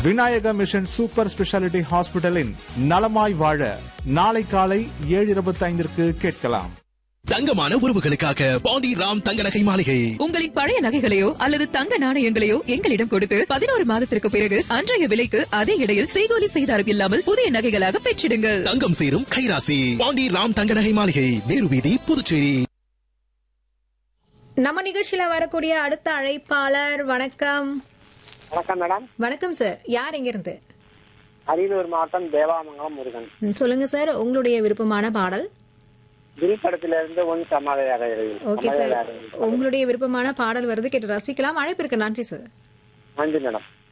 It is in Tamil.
விநாயகா மிஷன் சூப்பர் ஸ்பெஷாலிட்டி ஹாஸ்பிட்டலின் நலமாய் வாழ நாளை காலை ஏழு இருபத்தைந்திற்கு கேட்கலாம் தங்கமான உறவுகளுக்காக பாண்டி ராம் தங்க நகை மாளிகை உங்களின் பழைய நகைகளையோ அல்லது தங்க நாணயங்களையோ எங்களிடம் கொடுத்து பதினோரு மாதத்திற்கு பிறகு அன்றைய விலைக்கு அதே இடையில் செய்கூலி செய்தாரம் இல்லாமல் புதிய நகைகளாக பெற்றிடுங்கள் தங்கம் சேரும் கைராசி பாண்டி ராம் தங்க நகை மாளிகை நேரு வீதி புதுச்சேரி நம்ம நிகழ்ச்சியில வரக்கூடிய அடுத்த அழைப்பாளர் வணக்கம் வணக்கம் மேடம் வணக்கம் சார் யார் எங்க இருந்து அரியலூர் மாவட்டம் தேவாமங்கலம் முருகன் ம், சொல்லுங்க சார் உங்களுடைய விருப்பமான பாடல் வில் படத்திலிருந்து ஒன் சமாதையாக ஓகே சார் உங்களுடைய விருப்பமான பாடல் வருது கேட்டு ரசிக்கலாம் அழைப்பிற்கு நன்றி சார் நன்றி மேடம்